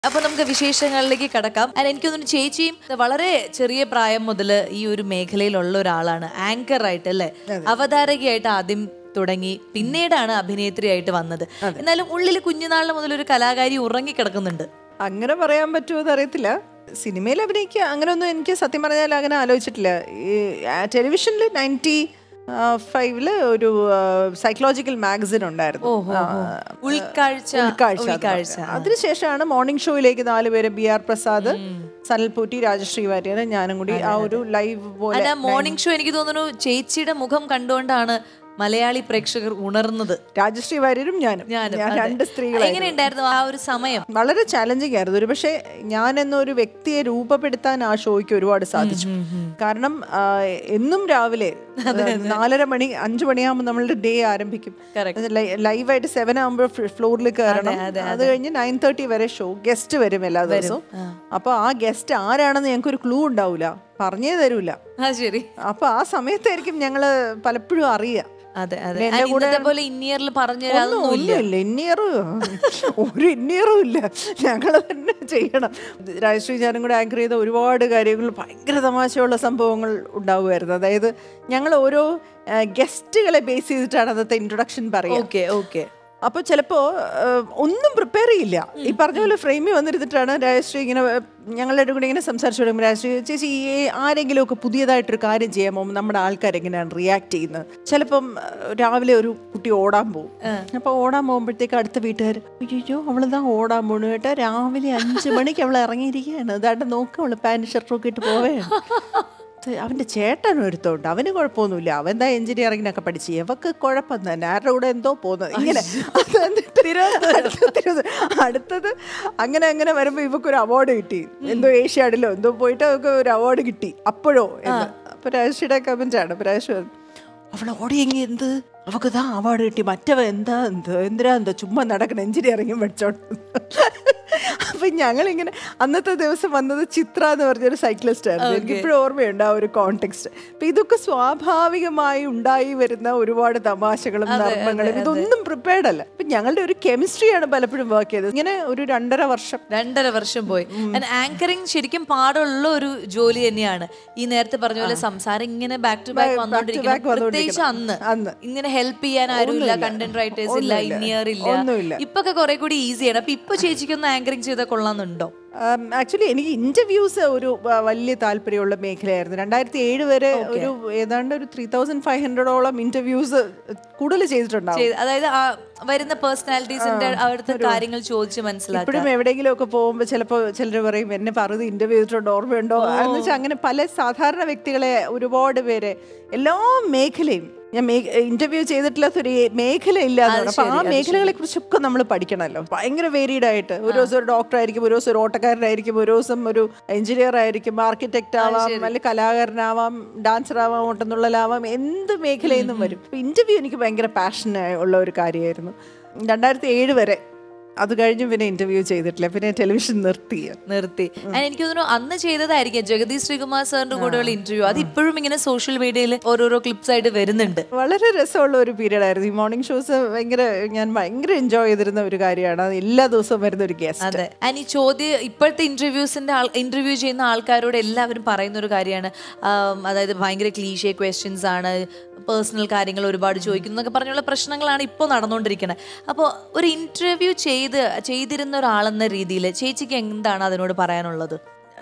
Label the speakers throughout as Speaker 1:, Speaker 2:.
Speaker 1: അപ്പൊ നമുക്ക് വിശേഷങ്ങളിലേക്ക് കടക്കാം And എനിക്ക് തോന്നുന്നു ചേച്ചിയും വളരെ ചെറിയ പ്രായം മുതൽ ഈ ഒരു മേഖലയിലുള്ള ഒരാളാണ് ആങ്കർ ആയിട്ട് അല്ലെ അവതാരകയായിട്ട് ആദ്യം തുടങ്ങി പിന്നീടാണ് അഭിനേത്രിയായിട്ട് വന്നത് എന്നാലും ഉള്ളിൽ കുഞ്ഞുനാളിൽ മുതൽ ഒരു കലാകാരി ഉറങ്ങിക്കിടക്കുന്നുണ്ട്
Speaker 2: അങ്ങനെ പറയാൻ പറ്റുമോ എന്ന് അറിയത്തില്ല സിനിമയിൽ അഭിനയിക്കുക അങ്ങനെയൊന്നും എനിക്ക് സത്യം പറഞ്ഞാൽ അങ്ങനെ ആലോചിച്ചിട്ടില്ല ഈ ടെലിവിഷനിൽ നയൻറ്റി ഫൈവില് ഒരു സൈക്കോളജിക്കൽ മാഗസിൻ ഉണ്ടായിരുന്നു ആ,
Speaker 1: ഉൾക്കാഴ്ച
Speaker 2: ഉൾക്കാഴ്ച എന്ന്
Speaker 1: ഉൾക്കാഴ്ച
Speaker 2: പറഞ്ഞത്. അതിനുശേഷമാണ് morning ഷോയിലേക്ക് നാലുപേര് B R Prasad സനൽപൂറ്റി Rajashree Warrier ഞാനും കൂടി ആ ഒരു ലൈവ് പോലെ
Speaker 1: അല്ല മോർണിംഗ് ഷോ എനിക്ക് തോന്നുന്നു ചേച്ചിയുടെ മുഖം കണ്ടുകൊണ്ടാണ് മലയാളി പ്രേക്ഷകർ ഉണർന്നത്
Speaker 2: രാജശ്രീ വാര്യരും ഞാനും
Speaker 1: ഞാനും,
Speaker 2: ഞാൻ
Speaker 1: അതെ.
Speaker 2: രണ്ട് സ്ത്രീകളായിരുന്നു
Speaker 1: എങ്ങനെയുണ്ടായിരുന്നു ആ ഒരു സമയം
Speaker 2: വളരെ ചാലഞ്ചിങ് ആയിരുന്നു ഒരു പക്ഷേ ഞാൻ എന്നൊരു വ്യക്തിയെ രൂപപ്പെടുത്താൻ ആ ഷോയ്ക്ക് ഒരുപാട് സാധിച്ചു കാരണം ആ, എന്നും രാവിലെ നാലര മണി അഞ്ചു മണിയാകുമ്പോൾ നമ്മളുടെ ഡേ ആരംഭിക്കും
Speaker 1: Correct.
Speaker 2: ലൈവായിട്ട് സെവൻ ആകുമ്പോൾ ഫ്ലോറിൽ കയറണം അത് കഴിഞ്ഞ് നയൻ തേർട്ടി വരെ ഷോ ഗസ്റ്റ് വരും എല്ലാ ദിവസവും അപ്പൊ ആ ഗസ്റ്റ് ആരാണെന്ന് ഞങ്ങൾക്ക് ഒരു ക്ലൂ ഉണ്ടാവില്ല പറഞ്ഞേ തരൂല
Speaker 1: ആ ശരി
Speaker 2: അപ്പൊ ആ സമയത്തായിരിക്കും ഞങ്ങള് പലപ്പോഴും അറിയുക
Speaker 1: അതെ അതെ
Speaker 2: പിന്നെ
Speaker 1: ആ, ഇന്നത്തെ പോലെ ഇന്നിയറിൽ പറഞ്ഞു തരാതൊന്നും ഇല്ല
Speaker 2: ഒന്നുമില്ല ഇന്നിയറും ഒരു ഇന്നിയറും ഇല്ല ഞങ്ങൾ തന്നെ ചെയ്യണം രാജശ്രീ ഞാനും കൂടെ ആങ്കർ ചെയ്ത ഒരുപാട് കാര്യങ്ങൾ ഭയങ്കര തമാശയുള്ള സംഭവങ്ങൾ ഉണ്ടാവുമായിരുന്നു അതായത് ഞങ്ങൾ ഓരോ ഗസ്റ്റുകളെ ബേസ് ചെയ്തിട്ടാണ് അന്നത്തെ ഇൻട്രൊഡക്ഷൻ പറയുക
Speaker 1: ഓക്കെ ഓക്കെ
Speaker 2: അപ്പോൾ ചിലപ്പോൾ ഒന്നും പ്രിപ്പയർ ചെയ്യില്ല ഈ പറഞ്ഞ പോലെ ഫ്രെയിമിൽ വന്നിരുന്നിട്ടാണ് രാജശ്രീ ഇങ്ങനെ ഏഹ്, ഞങ്ങളുടെ കൂടെ ഇങ്ങനെ സംസാരിച്ചു തുടങ്ങുമ്പോൾ രാജശ്രീ ചേച്ചി ഈ ആരെങ്കിലും ഒക്കെ പുതിയതായിട്ടൊരു കാര്യം ചെയ്യാമോ നമ്മുടെ ആൾക്കാർ എങ്ങനെയാണ് റിയാക്ട് ചെയ്യുന്നത് ചിലപ്പം ഏഹ്, രാവിലെ ഒരു കുട്ടി ഓടാൻ പോകും അപ്പോൾ ഓടാൻ പോകുമ്പോഴത്തേക്ക് അടുത്ത വീട്ടുകാർ അയ്യോ അവളിതാ ഓടാൻ പോണു കേട്ടാ രാവിലെ അഞ്ച് മണിക്ക് അവൾ ഇറങ്ങിയിരിക്കുകയാണ് അതാണ്ട് നോക്കാം അവള് പാൻറ് ഷർട്ടൊക്കെ ഇട്ട് പോവേണ് ഇത് അവന്റെ ചേട്ടൻ ഒരുത്തോണ്ട് അവന് കുഴപ്പമൊന്നുമില്ല അവൻ എന്താ എഞ്ചിനീയറിങ്ങിനൊക്കെ പഠിച്ച് ഇവക്ക് കുഴപ്പം തന്നെ ആരുടെ കൂടെ എന്തോ പോകുന്നത് ഇങ്ങനെ അത് എന്നിട്ട് അടുത്ത തിരുവനന്തപുരം. അടുത്തത് അങ്ങനെ അങ്ങനെ വരുമ്പോ ഇവക്ക് ഒരു അവാർഡ് കിട്ടി എന്തോ ഏഷ്യാഡിലോ എന്തോ പോയിട്ട് അവർക്ക് ഒരു അവാർഡ് കിട്ടി അപ്പോഴോ എന്ന് അപ്പൊ രാജശ്രീയുടെ കമന്റ് ആണ് അപ്പൊ രാജശ്രീ പറഞ്ഞു, അവൾ ഓടിയെങ്കിൽ എന്ത് അവക്ക് ഇതാ അവാർഡ് കിട്ടി മറ്റവ എന്താ എന്ത് എന്തിനാ എന്താ ചുമ്മാ നടക്കണം എഞ്ചിനീയറിംഗും പഠിച്ചോണ്ട് അപ്പൊ ഞങ്ങളിങ്ങനെ അന്നത്തെ ദിവസം വന്നത് ചിത്ര എന്ന് പറഞ്ഞൊരു സൈക്ലിസ്റ്റ് ആയിരുന്നു എനിക്ക് ഇപ്പോഴും ഓർമ്മയുണ്ട് ആ ഒരു കോണ്ടെക്സ്റ്റ് അപ്പൊ ഇതൊക്കെ സ്വാഭാവികമായി ഉണ്ടായി വരുന്ന ഒരുപാട് തമാശകളും നർമ്മങ്ങളും ഇതൊന്നും പ്രിപ്പയർഡ് അല്ല അപ്പൊ ഞങ്ങളുടെ ഒരു കെമിസ്ട്രിയാണ് പലപ്പോഴും വർക്ക് ചെയ്തത് ഇങ്ങനെ ഒരു രണ്ടര വർഷം
Speaker 1: രണ്ടര വർഷം പോയി ആങ്കറിങ് ശരിക്കും പാടുള്ള ഒരു ജോലി തന്നെയാണ് ഈ നേരത്തെ പറഞ്ഞ പോലെ സംസാരം ഇങ്ങനെ ബാക്ക് ടു ബാക്ക് വന്നോണ്ടിരിക്കുന്നു പ്രത്യേകിച്ച് അന്ന്
Speaker 2: അന്ന്.
Speaker 1: ഇങ്ങനെ ഹെൽപ്പ് ചെയ്യാൻ ആരുമില്ല കണ്ടന്റ് റൈറ്റേഴ്സ് ഇല്ല ഇന്നിയർ ഇല്ല
Speaker 2: ഒന്നുമില്ല.
Speaker 1: ഇപ്പൊക്കെ കുറെ കൂടി ഈസിയാണ് അപ്പൊ ഇപ്പൊ ചേച്ചിക്കൊന്ന് ആങ്കറിങ് ചെയ്താൽ കൊള്ളാന്നുണ്ടോ
Speaker 2: ആക്ച്വലി എനിക്ക് ഇന്റർവ്യൂസ് ഒരു ആ, വലിയ താല്പര്യമുള്ള മേഖലയായിരുന്നു രണ്ടായിരത്തി ഏഴ് വരെ ഒരു ഏതാണ്ട് ഒരു ത്രീ തൗസൻഡ് ഫൈവ് ഹൺഡ്രഡോളം ഇന്റർവ്യൂസ് കൂടുതൽ ചെയ്തിട്ടുണ്ടാവും
Speaker 1: ചെയ്ത് അതായത് ആ വരുന്ന പേഴ്സണാലിറ്റീസിന്റെ അവിടുത്തെ കാര്യങ്ങൾ ചോദിച്ച് മനസ്സിലാക്കുക
Speaker 2: ഇപ്പോഴും എവിടെയെങ്കിലും ഒക്കെ പോകുമ്പോൾ ചിലപ്പോൾ ചിലർ പറയും എന്നെ പറഞ്ഞ് ഇന്റർവ്യൂ ചെയ്തിട്ടുണ്ടോ ഓർമ്മയുണ്ടോ എന്ന് വെച്ചാൽ അങ്ങനെ പല സാധാരണ വ്യക്തികളെ ഒരുപാട് പേരെ എല്ലാ മേഖലയും ഞാൻ ഇന്റർവ്യൂ ചെയ്തിട്ടില്ലാത്ത ഒരു മേഖല ഇല്ലാതെ അപ്പൊ ആ മേഖലകളെ കുറിച്ചൊക്കെ നമ്മൾ പഠിക്കണമല്ലോ ഭയങ്കര വേരീഡ് ആയിട്ട് ഒരു ദിവസം ഒരു ഡോക്ടർ ആയിരിക്കും ഒരു ദിവസം ഒരു ഓട്ടക്കാരനായിരിക്കും ഒരു ദിവസം ഒരു എഞ്ചിനീയർ ആയിരിക്കും ആർക്കിടെക്ട് ആവാം അല്ലെങ്കിൽ കലാകാരനാവാം ഡാൻസർ ആവാം ഓട്ടംതുള്ളലാവാം എന്ത് മേഖലയിൽ നിന്നും വരും ഇന്റർവ്യൂ എനിക്ക് ഭയങ്കര പാഷൻ ഉള്ള ഒരു കാര്യമായിരുന്നു രണ്ടായിരത്തി ഏഴ് വരെ അത് കഴിഞ്ഞ് പിന്നെ ഇന്റർവ്യൂ ചെയ്തിട്ടില്ല പിന്നെ ടെലിവിഷൻ നിർത്തി
Speaker 1: നിർത്തി And എനിക്ക് തോന്നുന്നു അന്ന് ചെയ്തതായിരിക്കും ജഗദീഷ് ശ്രീകുമാർ സാറിന്റെ കൂടെയുള്ള ഇന്റർവ്യൂ അത് ഇപ്പോഴും ഇങ്ങനെ സോഷ്യൽ മീഡിയയിൽ ഓരോരോ ക്ലിപ്സ് ആയിട്ട് വരുന്നുണ്ട്
Speaker 2: വളരെ രസമുള്ള ഒരു പീരീഡ് ആയിരുന്നു ഈ മോർണിംഗ് ഷോസ് ഭയങ്കര ഞാൻ ഭയങ്കര എൻജോയ് ചെയ്തിരുന്ന ഒരു കാര്യമാണ് അത് എല്ലാ ദിവസവും വരുന്ന ഒരു ഗസ്റ്റ്
Speaker 1: അതെ ആൻഡ് ഈ ചോദ്യം ഇപ്പോഴത്തെ ഇന്റർവ്യൂസിന്റെ ഇന്റർവ്യൂ ചെയ്യുന്ന ആൾക്കാരോട് എല്ലാവരും പറയുന്ന ഒരു കാര്യമാണ് ആം, അതായത് ഭയങ്കര ക്ലീഷേ ക്വസ്റ്റ്യൻസ് ആണ് പേഴ്സണൽ കാര്യങ്ങൾ ഒരുപാട് ചോദിക്കുന്നു എന്നൊക്കെ പറഞ്ഞുള്ള പ്രശ്നങ്ങളാണ് ഇപ്പോൾ നടന്നുകൊണ്ടിരിക്കുന്നത് അപ്പോൾ ഒരു ഇന്റർവ്യൂ ചെയ്ത് ചെയ്തിരുന്ന ഒരാളെന്ന രീതിയിൽ ചേച്ചിക്ക് എന്താണ് അതിനോട് പറയാനുള്ളത്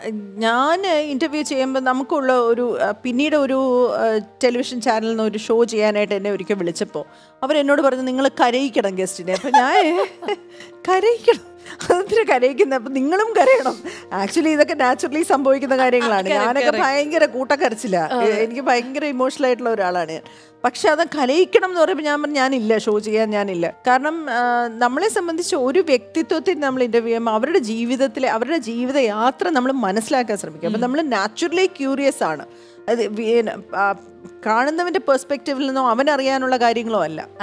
Speaker 2: ഞാൻ ഇന്റർവ്യൂ ചെയ്യുമ്പോൾ നമുക്കുള്ള ഒരു ആ, പിന്നീട് ഒരു ആ, ടെലിവിഷൻ ചാനലിൽ നിന്ന് ഒരു ഷോ ചെയ്യാനായിട്ട് എന്നെ ഒരിക്കൽ വിളിച്ചപ്പോൾ അവരെന്നോട് പറഞ്ഞു നിങ്ങൾ കരയിക്കണം ഗസ്റ്റിനെ അപ്പം ഞാൻ കരയിക്കണം അതെന്തിനാ കരയിക്കുന്നത് അപ്പം നിങ്ങളും കരയണം ആക്ച്വലി ഇതൊക്കെ നാച്ചുറലി സംഭവിക്കുന്ന കാര്യങ്ങളാണ് ഞാനൊക്കെ ഭയങ്കര കൂട്ടക്കരച്ചില്ല എനിക്ക് ഭയങ്കര ഇമോഷണൽ ആയിട്ടുള്ള ഒരാളാണ് ഞാൻ പക്ഷെ അത് കലയിക്കണം എന്ന് പറയുമ്പോൾ ഞാൻ പറഞ്ഞു ഞാനില്ല ഷോ ചെയ്യാൻ ഞാനില്ല കാരണം ആ, നമ്മളെ സംബന്ധിച്ച് ഒരു വ്യക്തിത്വത്തിൽ നമ്മൾ ഇന്റർവ്യൂ ചെയ്യുമ്പോൾ അവരുടെ ജീവിതത്തിലെ അവരുടെ ജീവിത യാത്ര നമ്മൾ മനസ്സിലാക്കാൻ ശ്രമിക്കും അപ്പം നമ്മൾ നാച്ചുറലി ക്യൂരിയസ് ആണ് അത് വി- ആ, കാണുന്നവന്റെ പെർസ്പെക്റ്റീവിൽ നിന്നോ അവനറിയാനുള്ള കാര്യങ്ങളോ അല്ല
Speaker 1: അതെ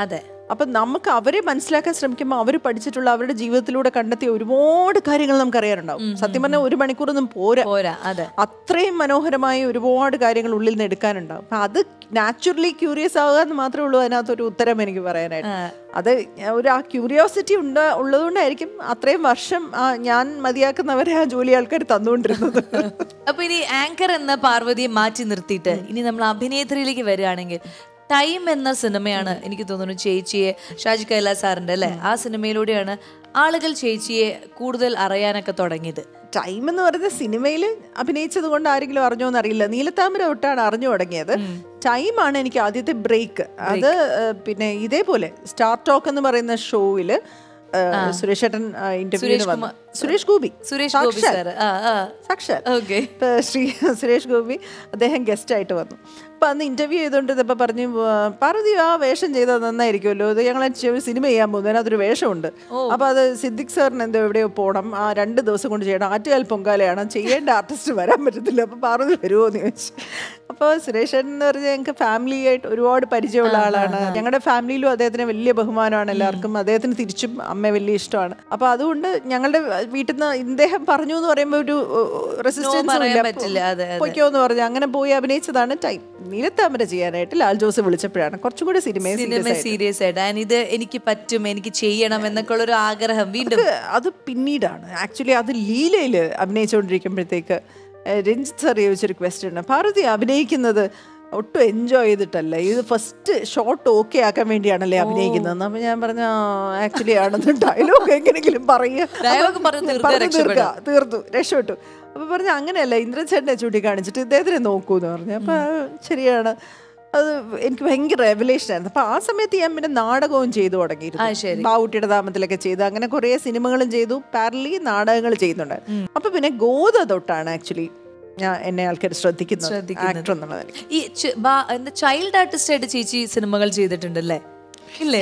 Speaker 2: അപ്പം നമുക്ക് അവരെ മനസ്സിലാക്കാൻ ശ്രമിക്കുമ്പോൾ അവർ പഠിച്ചിട്ടുള്ള അവരുടെ ജീവിതത്തിലൂടെ കണ്ടെത്തിയ ഒരുപാട് കാര്യങ്ങൾ നമുക്ക് അറിയാറുണ്ടാവും സത്യം പറഞ്ഞാൽ ഒരു മണിക്കൂറൊന്നും പോരാ
Speaker 1: പോരാ അതെ
Speaker 2: അത്രയും മനോഹരമായ ഒരുപാട് കാര്യങ്ങൾ ഉള്ളിൽ നിന്ന് എടുക്കാനുണ്ടാവും അപ്പം അത് നാച്ചുറലി ക്യൂരിയസ് ആവുക എന്ന് മാത്രമേ ഉള്ളൂ അതിനകത്തൊരു ഉത്തരം എനിക്ക് പറയാനായിട്ട് അത് ഞാൻ ഒരു ആ ക്യൂരിയോസിറ്റി ഉണ്ട് ഉള്ളതുകൊണ്ടായിരിക്കും അത്രയും വർഷം ആ ഞാൻ മതിയാക്കുന്നവരെ ആ ജോലി ആൾക്കാർ തന്നുകൊണ്ടിരുന്നത്
Speaker 1: അപ്പൊ ഇനി ആങ്കർ എന്ന പാർവതിയെ മാറ്റി നിർത്തിയിട്ട് ഇനി നമ്മൾ അഭിനേത്രിയിലേക്ക് വരികയാണെങ്കിൽ ടൈം എന്ന സിനിമയാണ് എനിക്ക് തോന്നുന്നു ചേച്ചിയെ ഷാജി കൈലാ സാറിന്റെ അല്ലെ ആ സിനിമയിലൂടെയാണ് ആളുകൾ ചേച്ചിയെ കൂടുതൽ അറിയാനൊക്കെ തുടങ്ങിയത്
Speaker 2: ടൈം എന്ന് പറയുന്ന സിനിമയിൽ അഭിനയിച്ചത് കൊണ്ട് ആരെങ്കിലും അറിഞ്ഞോ എന്നറിയില്ല നീലത്താമര തൊട്ടാണ് അറിഞ്ഞു തുടങ്ങിയത് ടൈമാണ് എനിക്ക് ആദ്യത്തെ ബ്രേക്ക് അത് ഏഹ്, പിന്നെ ഇതേപോലെ സ്റ്റാർ ടോക്ക് എന്ന് പറയുന്ന ഷോയില് സുരേഷ് ഏട്ടൻ ഇന്റർവ്യൂവിന് വന്നു സുരേഷ് ഗോപി
Speaker 1: സുരേഷ് ഗോപി
Speaker 2: സാക്ഷാൽ.
Speaker 1: സാർ ആ ആ
Speaker 2: സാക്ഷാൽ
Speaker 1: ഓക്കെ
Speaker 2: ഇപ്പൊ ശ്രീ സുരേഷ് ഗോപി അദ്ദേഹം ഗസ്റ്റ് ആയിട്ട് വന്നു അപ്പൊ അന്ന് ഇന്റർവ്യൂ ചെയ്തുകൊണ്ടിരുന്നപ്പോ പറഞ്ഞു "ആ, പാർവതി ആ വേഷം ചെയ്താൽ നന്നായിരിക്കുമല്ലോ ഇത് ഞങ്ങൾ സിനിമ ചെയ്യാൻ പോകുന്നു അതിനകത്തൊരു വേഷമുണ്ട് അപ്പൊ അത് സിദ്ദിഖ് സാറിന് എന്തോ എവിടെയോ പോകണം ആ രണ്ട് ദിവസം കൊണ്ട് ചെയ്യണം ആറ്റുകാൽ പൊങ്കാലയാണ് ചെയ്യേണ്ട ആർട്ടിസ്റ്റ് വരാൻ പറ്റത്തില്ല അപ്പൊ പാർവതി വരുമോ എന്ന് ചോദിച്ചു അപ്പോൾ സുരേഷ് ഏട്ടൻ എന്ന് പറഞ്ഞാൽ ഞങ്ങൾക്ക് ഫാമിലി ആയിട്ട് ഒരുപാട് പരിചയമുള്ള ആളാണ് ഞങ്ങളുടെ ഫാമിലിയിലും അദ്ദേഹത്തിന് വലിയ ബഹുമാനമാണ് എല്ലാവർക്കും അദ്ദേഹത്തിന് തിരിച്ചും അമ്മയെ വലിയ ഇഷ്ടമാണ് അപ്പൊ അതുകൊണ്ട് ഞങ്ങളുടെ വീട്ടിൽ നിന്ന് ഇദ്ദേഹം പറഞ്ഞു എന്ന് പറയുമ്പോൾ ഒരു റെസിസ്റ്റൻസ്
Speaker 1: പറയാൻ പറ്റില്ല, അതെ, അതെ.
Speaker 2: പൊയ്ക്കോ എന്ന് പറഞ്ഞു അങ്ങനെ പോയി അഭിനയിച്ചതാണ് ടൈം നീലത്താമര ചെയ്യാനായിട്ട് ലാൽ ജോസ് വിളിച്ചപ്പോഴാണ് കുറച്ചും കൂടി സിനിമയെ
Speaker 1: സിനിമ
Speaker 2: serious ആയിട്ട്.
Speaker 1: സീരിയസ് ആയിട്ട് ആൻഡ് ഇത് എനിക്ക് പറ്റും എനിക്ക് ചെയ്യണം എന്നൊക്കെ ഉള്ള ഒരു ആഗ്രഹം വീണ്ടും
Speaker 2: അത് അത് പിന്നീടാണ് ആക്ച്വലി അത് ലീലയിൽ അഭിനയിച്ചുകൊണ്ടിരിക്കുമ്പോഴത്തേക്ക് ഏഹ്, രഞ്ജിത്ത് സാർ ചോദിച്ചൊരു ക്വസ്റ്റ്യൻ ഉണ്ട് ഭാരതി അഭിനയിക്കുന്നത് ഒട്ടും എൻജോയ് ചെയ്തിട്ടല്ല ഇത് ഫസ്റ്റ് ഷോട്ട് ഓക്കെ ആക്കാൻ വേണ്ടിയാണല്ലേ അഭിനയിക്കുന്നത് അപ്പൊ ഞാൻ പറഞ്ഞ ആക്ച്വലി ആണെന്ന് ഡയലോഗ് എങ്ങനെങ്കിലും പറയുക
Speaker 1: Dialogue പറഞ്ഞ് തീർത്താ
Speaker 2: പറഞ്ഞ്
Speaker 1: രക്ഷപ്പെടും.
Speaker 2: തീർക്കാം തീർത്തു രക്ഷപ്പെട്ടു അപ്പൊ പറഞ്ഞ അങ്ങനെയല്ല ഇന്ദ്രചേട്ടനെ ചൂണ്ടിക്കാണിച്ചിട്ട് ഇദ്ദേഹത്തിനെ നോക്കൂ എന്ന് പറഞ്ഞു അപ്പൊ ആ, ശരിയാണ് അത് എനിക്ക് ഭയങ്കര റെവലേഷൻ ആയിരുന്നു അപ്പൊ ആ സമയത്ത് ഞാൻ പിന്നെ നാടകവും ചെയ്തു
Speaker 1: ആ,
Speaker 2: തുടങ്ങിയിരുന്നു
Speaker 1: ശരി.
Speaker 2: ബാവുട്ടിയുടെ നാമത്തിലൊക്കെ ചെയ്തു അങ്ങനെ കുറേ സിനിമകളും ചെയ്തു പാരലി നാടകങ്ങൾ ചെയ്യുന്നുണ്ടായിരുന്നു അപ്പൊ പിന്നെ ഗോത തൊട്ടാണ് ആക്ച്വലി ഞാൻ എന്നെ ആൾക്കാർ ശ്രദ്ധിക്കുന്നത്
Speaker 1: ശ്രദ്ധിക്കുന്നത്.
Speaker 2: ആക്ടർ എന്നുള്ളത്
Speaker 1: ഈ ചി- ബാ- എന്താ ചൈൽഡ് ആർട്ടിസ്റ്റ് ആയിട്ട് ചേച്ചി സിനിമകൾ ചെയ്തിട്ടുണ്ടല്ലേ ഇല്ലേ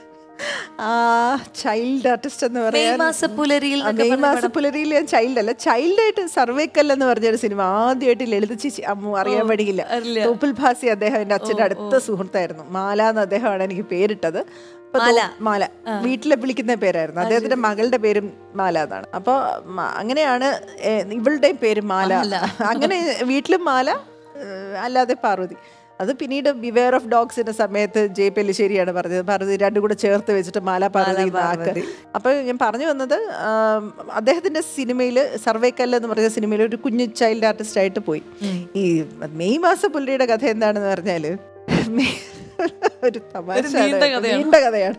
Speaker 2: ആ ചൈൽഡ് ആർട്ടിസ്റ്റ് എന്ന്
Speaker 1: മെയ്
Speaker 2: പറയാൻ
Speaker 1: മാസ പുലരിയിൽ
Speaker 2: ആ, മെയ് മാസ പുലരിയിൽ ഞാൻ ചൈൽഡ് അല്ല ചൈൽഡായിട്ട് സർവേക്കൽ എന്ന് പറഞ്ഞൊരു സിനിമ ആദ്യമായിട്ട് ലളിത ചേച്ചി അമ്മു അറിയാൻ വഴിയില്ല
Speaker 1: അറിയില്ല.
Speaker 2: തോപ്പിൽ ഭാസി അദ്ദേഹം എൻ്റെ അച്ഛൻ്റെ അടുത്ത സുഹൃത്തായിരുന്നു മാല എന്ന് അദ്ദേഹമാണ് എനിക്ക് പേരിട്ടത് അപ്പൊ തോ-
Speaker 1: മാല.
Speaker 2: മാല വീട്ടിലെ വിളിക്കുന്ന പേരായിരുന്നു അദ്ദേഹത്തിന്റെ മകളുടെ പേരും മാല എന്നാണ് അപ്പൊ മ- അങ്ങനെയാണ് ഏ, ഇവളുടെയും പേര് മാല അങ്ങനെ വീട്ടിലും മാല ഏ, അല്ലാതെ പാർവതി അത് പിന്നീട് ബിവെയർ ഓഫ് ഡോഗ്സിന്റെ സമയത്ത് ജെ പെല്ലിശ്ശേരിയാണ് പറഞ്ഞത് പാർവതി രണ്ടും കൂടെ ചേർത്ത് വെച്ചിട്ട് മാല പാർവതി നാക്ക് അപ്പൊ ഞാൻ പറഞ്ഞു വന്നത് ആം, അദ്ദേഹത്തിന്റെ സിനിമയിൽ സർവേക്കല്ല് എന്ന് പറഞ്ഞ സിനിമയിൽ ഒരു കുഞ്ഞു ചൈൽഡ് ആർട്ടിസ്റ്റ് ആയിട്ട് പോയി ഈ മെയ് മാസ പുള്ളിയുടെ കഥ എന്താണെന്ന് പറഞ്ഞാല് മെയ്- ഒരു തമാശ
Speaker 1: നീണ്ട കഥയാണ്.
Speaker 2: നീണ്ട കഥയാണ്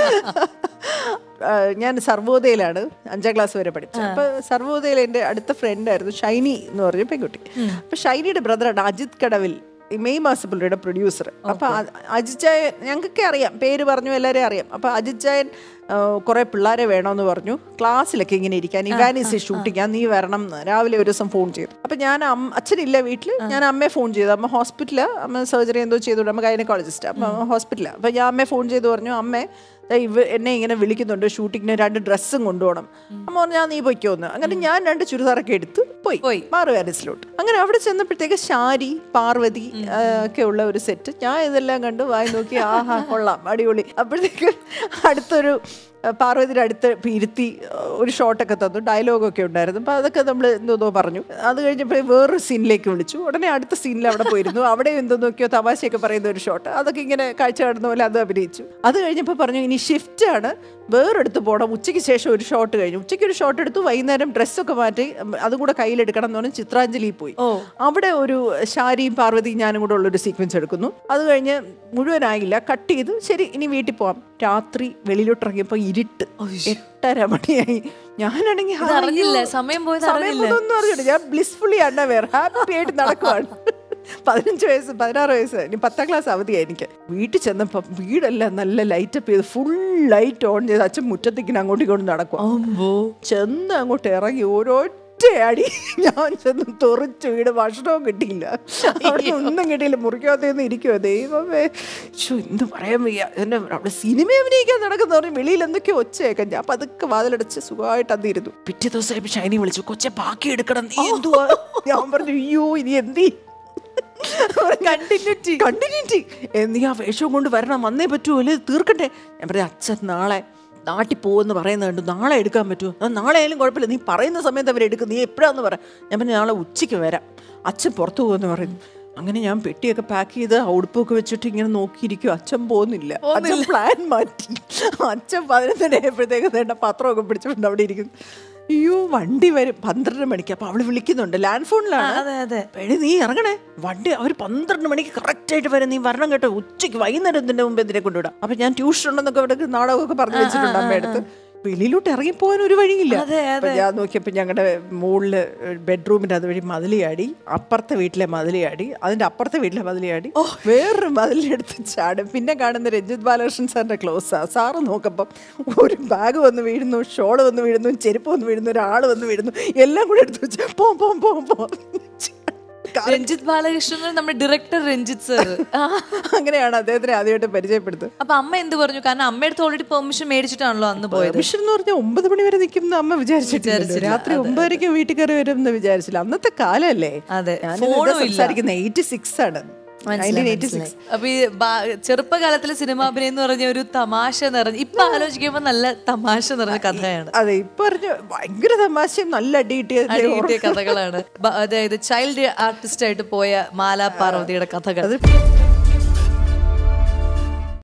Speaker 2: ആ, ഞാൻ സർവോദയയിലാണ് അഞ്ചാം ക്ലാസ് വരെ പഠിച്ചത് അപ്പൊ സർവോദയയിൽ എൻ്റെ അടുത്ത ഫ്രണ്ട് ആയിരുന്നു ഷൈനി എന്ന് പറഞ്ഞ പെൺകുട്ടി അപ്പൊ ഷൈനിയുടെ ബ്രദറാണ് അജിത് കടവിൽ ഈ മെയ് മാസ പുള്ളിയുടെ പ്രൊഡ്യൂസർ അപ്പൊ അ- അജിത് ചായൻ ഞങ്ങൾക്കൊക്കെ അറിയാം പേര് പറഞ്ഞു എല്ലാവരെയും അറിയാം അപ്പൊ അജിത് ചായൻ ആ, കുറെ പിള്ളേരെ വേണമെന്ന് പറഞ്ഞു ക്ലാസ്സിലൊക്കെ ഇങ്ങനെ ഇരിക്കാൻ ഇവാനിസി ഷൂട്ടിങ് ഞാൻ നീ വരണം എന്ന് രാവിലെ ഒരു ദിവസം ഫോൺ ചെയ്തു അപ്പൊ ഞാൻ അമ്മ- അച്ഛനില്ല വീട്ടിൽ ഞാൻ അമ്മയെ ഫോൺ ചെയ്തു അമ്മ ഹോസ്പിറ്റലിൽ അമ്മ സർജറി എന്തോ ചെയ്തു അമ്മ ഗൈനക്കോളജിസ്റ്റ് അപ്പൊ ഹോസ്പിറ്റലാണ് അപ്പൊ ഞാൻ അമ്മയെ ഫോൺ ചെയ്ത് പറഞ്ഞു അമ്മേ ദേ ഇവ എന്നെ ഇങ്ങനെ വിളിക്കുന്നുണ്ട് ഷൂട്ടിങ്ങിന് രണ്ട് ഡ്രസ്സും കൊണ്ടുപോകണം അമ്മ പറഞ്ഞു ഞാൻ നീ പൊയ്ക്കോന്ന് അങ്ങനെ ഞാൻ രണ്ട് ചുരിദാറൊക്കെ എടുത്ത് പോയി
Speaker 1: പോയി.
Speaker 2: മാറു പാരീസിലോട്ട് അങ്ങനെ അവിടെ ചെന്നപ്പോഴത്തേക്ക് ശാരി പാർവതി ആ, ഒക്കെ ഉള്ള ഒരു സെറ്റ് ഞാൻ ഇതെല്ലാം കണ്ട് വായി നോക്കി ആഹാ കൊള്ളാം അടിപൊളി അപ്പോഴത്തേക്ക് അടുത്തൊരു ആ, പാർവതിയുടെ അടുത്ത് ഇരുത്തി ആ, ഒരു ഷോട്ടൊക്കെ തന്നു ഡയലോഗൊക്കെ ഉണ്ടായിരുന്നു അപ്പോൾ അതൊക്കെ നമ്മൾ എന്തോന്നോ പറഞ്ഞു അത് കഴിഞ്ഞപ്പോൾ വേറൊരു സീനിലേക്ക് വിളിച്ചു ഉടനെ അടുത്ത സീനിൽ അവിടെ പോയിരുന്നു അവിടെ എന്തോന്നൊക്കെയോ തമാശയൊക്കെ പറയുന്ന ഒരു ഷോട്ട് അതൊക്കെ ഇങ്ങനെ കാഴ്ച കാണുന്ന പോലെ അത് അഭിനയിച്ചു അത് കഴിഞ്ഞപ്പോൾ പറഞ്ഞു ഇനി ഷിഫ്റ്റ് ആണ് വേറെടുത്ത് പോകണം ഉച്ചയ്ക്ക് ശേഷം ഒരു ഷോട്ട് കഴിഞ്ഞു ഉച്ചയ്ക്ക് ഒരു ഷോട്ട് എടുത്തു വൈകുന്നേരം ഡ്രസ്സൊക്കെ മാറ്റി ഉം, അതും കൂടെ കയ്യിലെടുക്കണം എന്ന് പറഞ്ഞ് ചിത്രാഞ്ജലിയിൽ പോയി
Speaker 1: ഓ.
Speaker 2: അവിടെ ഒരു ശാരിയും പാർവതിയും ഞാനും കൂടെ ഉള്ളൊരു സീക്വൻസ് എടുക്കുന്നു അത് കഴിഞ്ഞ് മുഴുവനായില്ല കട്ട് ചെയ്ത് ശരി ഇനി വീട്ടിൽ പോവാം രാത്രി വെളിയിലോട്ട് ഇറങ്ങിയപ്പോൾ ഇരുട്ട് എട്ടര മണിയായി ഞാനാണെങ്കിൽ
Speaker 1: ഇത് അറിഞ്ഞില്ല, സമയം പോയത് അറിഞ്ഞില്ല.
Speaker 2: ഒന്നും അറിഞ്ഞില്ല ഞാൻ ബ്ലിസ്ഫുള്ളി അണ്ടവേർ ഹാപ്പി ആയിട്ട് നടക്കുവാണ് പതിനഞ്ച് വയസ്സ് പതിനാറ് വയസ്സ് ഇനി പത്താം ക്ലാസ് അവധിയായി എനിക്ക് വീട്ടിൽ ചെന്നപ്പോൾ വീടെല്ലാം നല്ല ലൈറ്റപ്പ് ചെയ്ത് ഫുൾ ലൈറ്റ് ഓൺ ചെയ്ത് അച്ഛൻ മുറ്റത്തേക്കിന് അങ്ങോട്ടും ഇങ്ങോട്ടും നടക്കും
Speaker 1: അമ്പോ
Speaker 2: ചെന്ന് അങ്ങോട്ട് ഇറങ്ങി ഓരോ അടി ഞാൻ ചെന്ന് തുറച്ചു വീട് ഭക്ഷണവും കിട്ടിയില്ല അവിടെ ഒന്നും കിട്ടിയില്ല മുറിക്കാത്തേന്ന് ഇരിക്കുവോ ദൈവമേ ശോ എന്ത് പറയാൻ വയ്യ എന്നെ അവിടെ സിനിമ അഭിനയിക്കാൻ നടക്കുന്ന പറഞ്ഞ് വെളിയിൽ എന്തൊക്കെയോ ഒച്ചയൊക്കെ ഞാൻ പതുക്കെ വാതിലടച്ച് സുഖമായിട്ട് അത് ഇരുന്നു പിറ്റേ ദിവസം ഷൈനി വിളിച്ചു കൊച്ചെ ബാക്കി എടുക്കണം നീ എന്തുവാ ഞാൻ പറഞ്ഞു അയ്യോ ഇനി എന്തി
Speaker 1: കണ്ടിന്യൂറ്റി
Speaker 2: കണ്ടിന്യൂറ്റി നീ ആ വേഷവും കൊണ്ട് വരണം വന്നേ പറ്റുമോ അല്ലേ തീർക്കട്ടെ ഞാൻ പറഞ്ഞു അച്ഛൻ നാളെ നാട്ടിൽ പോകുമെന്ന് പറയുന്നത് കണ്ടു നാളെ എടുക്കാൻ പറ്റുമോ ആ നാളെ ആയാലും കുഴപ്പമില്ല നീ പറയുന്ന സമയത്ത് അവരെടുക്കും നീ എപ്പോഴാന്ന് പറ ഞാൻ പറഞ്ഞു നാളെ ഉച്ചയ്ക്ക് വരാം അച്ഛൻ പുറത്തു പോകുമെന്ന് പറയുന്നു അങ്ങനെ ഞാൻ പെട്ടിയൊക്കെ പാക്ക് ചെയ്ത് ആ ഉടുപ്പൊക്കെ വെച്ചിട്ട് ഇങ്ങനെ നോക്കിയിരിക്കും അച്ഛൻ പോകുന്നില്ല അച്ഛൻ പ്ലാൻ മാറ്റി അച്ഛൻ പതിനൊന്നര ആയപ്പോഴത്തേക്ക് വേണ്ട പത്രമൊക്കെ പിടിച്ചുകൊണ്ട് അവിടെ ഇരിക്കുന്നു അയ്യോ വണ്ടി വരും പന്ത്രണ്ട് മണിക്ക് അപ്പൊ അവള് വിളിക്കുന്നുണ്ട് ലാൻഡ് ഫോണിലാണ്
Speaker 1: അതെ അതെ
Speaker 2: പെടി നീ ഇറങ്ങണേ വണ്ടി അവർ പന്ത്രണ്ട് മണിക്ക് കറക്റ്റ് ആയിട്ട് വരും നീ വരണം കേട്ടോ ഉച്ചയ്ക്ക് വൈകുന്നേരത്തിന്റെ മുമ്പ് എന്തിനെ കൊണ്ടുവിടാം അപ്പൊ ഞാൻ ട്യൂഷൻ ഉണ്ടെന്നൊക്കെ ഇവിടെ നാടകമൊക്കെ പറഞ്ഞു വെച്ചിട്ടുണ്ട് അമ്മയുടെ അടുത്ത് വെളിയിലോട്ട് ഇറങ്ങിപ്പോകാൻ ഒരു വഴിയില്ല
Speaker 1: അതെ,
Speaker 2: അപ്പൊ ഞാൻ നോക്കിയപ്പോ ഞങ്ങളുടെ മുകളില് ബെഡ്റൂമിന്റെ അതുവഴി മതിലിയാടി അപ്പുറത്തെ വീട്ടിലെ മതിലിയാടി അതിന്റെ അപ്പുറത്തെ വീട്ടിലെ മതിലിയാടി വേറൊരു മതിലെടുത്ത് ചാടും പിന്നെ കാണുന്ന രഞ്ജിത് ബാലകൃഷ്ണൻ സാറിന്റെ ക്ലോസാ സാറ് നോക്കുമ്പം ഒരു ബാഗ് വന്ന് വീഴുന്നു ഷോള് വന്ന് വീഴുന്നു ചെരുപ്പ് വന്ന് വീഴുന്നു ഒരാൾ വന്ന് വീഴുന്നു എല്ലാം കൂടെ എടുത്ത് വെച്ച് പോ പോ പോ പോ
Speaker 1: രഞ്ജിത്ത് ബാലകൃഷ്ണൻ നമ്മുടെ ഡയറക്ടർ രഞ്ജിത്ത് സർ
Speaker 2: അങ്ങനെയാണ് അദ്ദേഹത്തിനെ ആദ്യമായിട്ട് പരിചയപ്പെടുത്തുന്നത്
Speaker 1: അപ്പൊ അമ്മ എന്ത് പറഞ്ഞു കാരണം അമ്മയടുത്ത് ഓൾറെഡി പെർമിഷൻ മേടിച്ചിട്ടാണല്ലോ അന്ന് പോയത്
Speaker 2: പെർമിഷൻ എന്ന് പറഞ്ഞാൽ ഒമ്പത് മണി വരെ നിൽക്കുന്ന അമ്മ വിചാരിച്ചിട്ടില്ല രാത്രി ഒമ്പതരയ്ക്ക് വീട്ടിൽ കയറി വരും എന്ന് വിചാരിച്ചില്ല അന്നത്തെ കാലല്ലേ
Speaker 1: അതെ.
Speaker 2: ഞാൻ
Speaker 1: ഫോണും ഇല്ല.
Speaker 2: സംസാരിക്കുന്ന എയ്റ്റി സിക്സ് ആണ്
Speaker 1: മനസ്സിലായി,
Speaker 2: 1986.
Speaker 1: മനസ്സിലായി. അപ്പൊ ഈ ബാ- ചെറുപ്പകാലത്തിലെ സിനിമാഭിനയം എന്ന് പറഞ്ഞ ഒരു തമാശ നിറഞ്ഞ ഇപ്പൊ ആലോചിക്കുമ്പോ നല്ല തമാശ നിറഞ്ഞ കഥയാണ്
Speaker 2: അതെ ഇപ്പൊ പറഞ്ഞ ഭയങ്കര തമാശയും നല്ല അടി കിട്ടിയ
Speaker 1: അടി കിട്ടിയ കഥകളാണ് ബ- അതായത് ചൈൽഡ് ആർട്ടിസ്റ്റ് ആയിട്ട് പോയ മാലാ പാർവതിയുടെ കഥകൾ
Speaker 2: അത്